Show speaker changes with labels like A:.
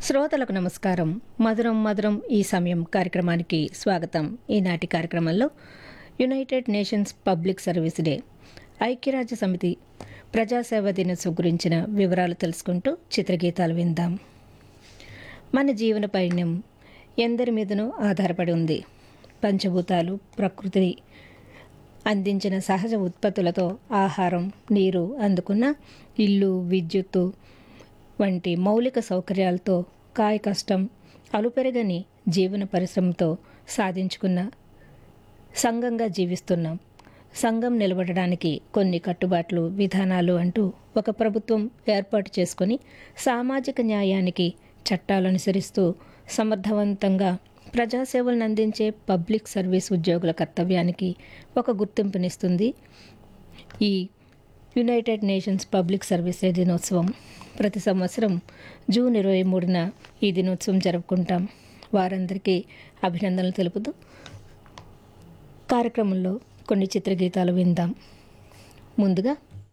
A: శ్రోతలకు నమస్కారం మధురం మధురం ఈ సమయం కార్యక్రమానికి స్వాగతం ఈనాటి కార్యక్రమంలో United Nations public service day ఐక్యరాజ్య సమితి ప్రజాసేవ దినోత్సవం గురించిన వివరాలు తెలుసుకుంటూ చిత్రగీతాలు విందాం మన జీవన పైణ్యం ఎందరి మీదనూ ఆధారపడి ఉంది పంచభూతాలు ప్రకృతి అందించిన సహజ ఉత్పత్తులతో ఆహారం నీరు అందుకున్న ఇల్లు విద్యుత్తు వంటి మౌలిక సౌకర్యాలతో కాయ కష్టం అలుపెరగని జీవన పరిశ్రమతో సాధించుకున్న సంఘంగా జీవిస్తున్నాం సంఘం నిలబడడానికి కొన్ని కట్టుబాట్లు విధానాలు అంటూ ఒక ప్రభుత్వం ఏర్పాటు చేసుకొని సామాజిక న్యాయానికి చట్టాలు అనుసరిస్తూ సమర్థవంతంగా ప్రజాసేవలను అందించే పబ్లిక్ సర్వీస్ ఉద్యోగుల కర్తవ్యానికి ఒక గుర్తింపునిస్తుంది ఈ United Nations public service day దినోత్సవం ప్రతి సంవత్సరం జూన్ ఇరవై మూడున ఈ దినోత్సవం జరుపుకుంటాం వారందరికీ అభినందనలు తెలుపుతూ కార్యక్రమంలో కొన్ని చిత్రగీతాలు విందాం ముందుగా